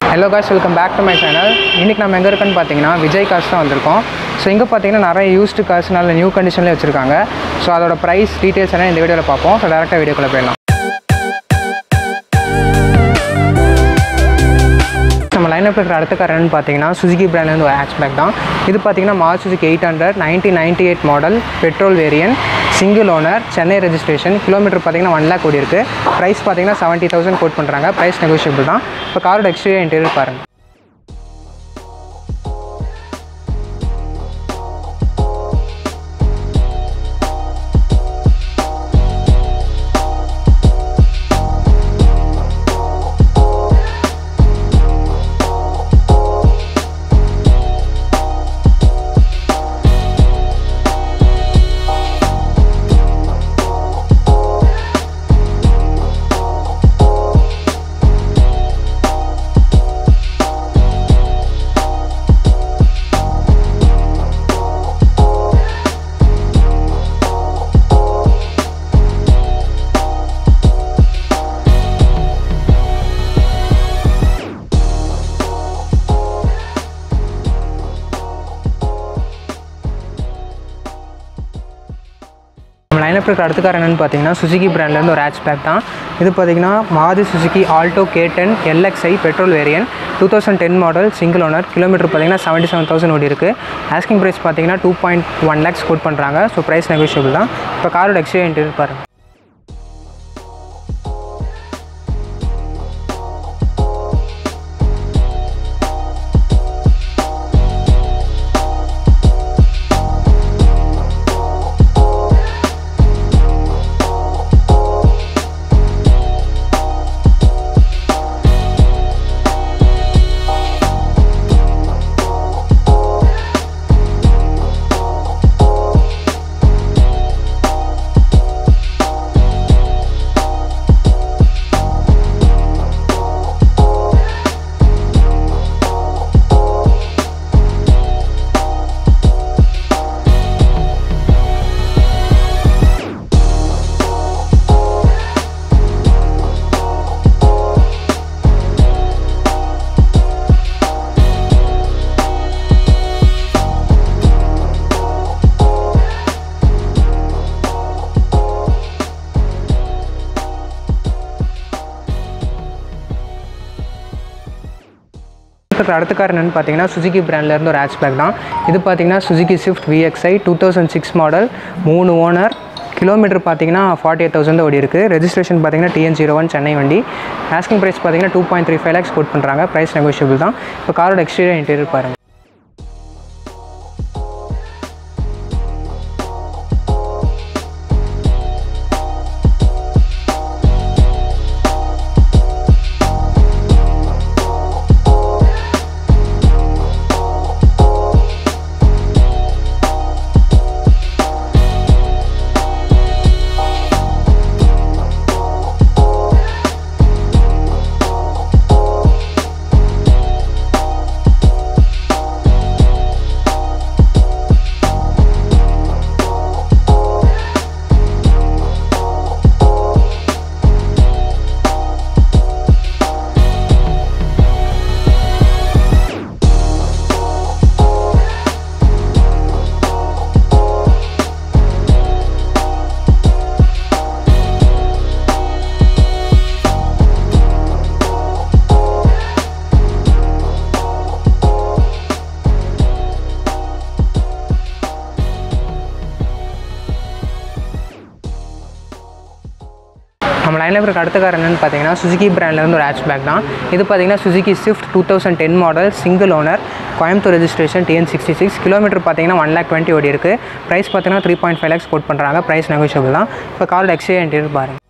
hello guys welcome back to my channel இன்றைக்கி நம்ம எங்கே இருக்கோன்னு பார்த்தீங்கன்னா விஜய் கார்ஸ் தான் வந்திருக்கோம் ஸோ இங்கே பார்த்தீங்கன்னா நிறைய யூஸ்டு கார்ஸ் நல்ல நியூ கண்டிஷன்லேயே வச்சுருக்காங்க ஸோ அதோட ப்ரைஸ் டீட்டெயில்ஸ் எல்லாம் இந்த வீடியோவில் பார்ப்போம் ஸோ டேரெக்டாக வீடியோக்குள்ளே போயிடலாம் நம்ம லைனப் இருக்கிற அடுத்த கார் என்னன்னு பார்த்தீங்கன்னா சுசுகி பிராண்ட்லேருந்து ஒரு ஹேட்ச்பேக் தான் இது பார்த்தீங்கன்னா மார்ச் Suzuki eight hundred nineteen ninety eight model petrol variant single owner Chennai registration kilometre பார்த்தீங்கன்னா ஒன் லேக் ஓடி இருக்குது ப்ரைஸ் பார்த்தீங்கன்னா செவன்ட்டி தௌசண்ட் கோட் பண்ணுறாங்க ப்ரைஸ் நெகோஷியபிள் தான் இப்போ காரோட எக்ஸ்டீரியர் இன்டீரியர் பாருங்கள் நம்ம லைனப் இருக்கிற அடுத்த கார் என்னென்னு பார்த்தீங்கன்னா சுசுகி பிராண்ட்லேருந்து ஒரு ஹேட்ச்பேக் தான் இது பார்த்தீங்கன்னா மாதி Suzuki Alto K ten LXi petrol variant two thousand ten model single owner kilometre பார்த்தீங்கன்னா செவன்ட்டி செவன் தௌசண்ட் ஓடி இருக்குது ஆஸ்கிங் ப்ரைஸ் பார்த்தீங்கன்னா two point one lakhs quote பண்ணுறாங்க ஸோ ப்ரைஸ் நெகோஷியபிள் தான் இப்போ காரோட எக்ஸ்டீரியர் இன்டீரியர் பாருங்கள் இருக்கிற அடுத்த கார் என்னென்னு பார்த்தீங்கன்னா சுசுகி பிராண்ட்லேருந்து ஒரு ஹேட்ச்பேக் தான் இது பார்த்தீங்கன்னா Suzuki Swift VXi two thousand six model மூணு ஓனர் கிலோமீட்டர் பார்த்தீங்கன்னா ஃபார்ட்டி எயிட் தௌசண்ட் ஓடி இருக்குது ரெஜிஸ்ட்ரேஷன் பார்த்தீங்கன்னா டிஎன் ஜீரோ ஒன் சென்னை வண்டி ஆஸ்கிங் ப்ரைஸ் பார்த்தீங்கன்னா two point three five lakhs quote பண்ணுறாங்க ப்ரைஸ் நெகோஷியபிள் தான் இப்போ காரோட எக்ஸ்டீரியர் இன்டீரியர் பாருங்கள் நம்ம லைனில் இருக்க அடுத்த கார் என்னென்னு பார்த்தீங்கன்னா சுசுகி பிராண்ட்லேருந்து ஒரு ஹேட்ச்பேக் தான் இது பார்த்தீங்கன்னா Suzuki Swift two thousand ten model single owner Coimbatore registration TN sixty six kilometre பார்த்தீங்கன்னா ஒன் லேக் டுவெண்ட்டி ஓடி இருக்குது ப்ரைஸ் பார்த்தீங்கன்னா three point five lakhs quote பண்ணுறாங்க ப்ரைஸ் நெகோஷியபிள் தான் இப்போ காரோட எக்ஸ்டீரியர் இன்டீரியர் பாருங்கள்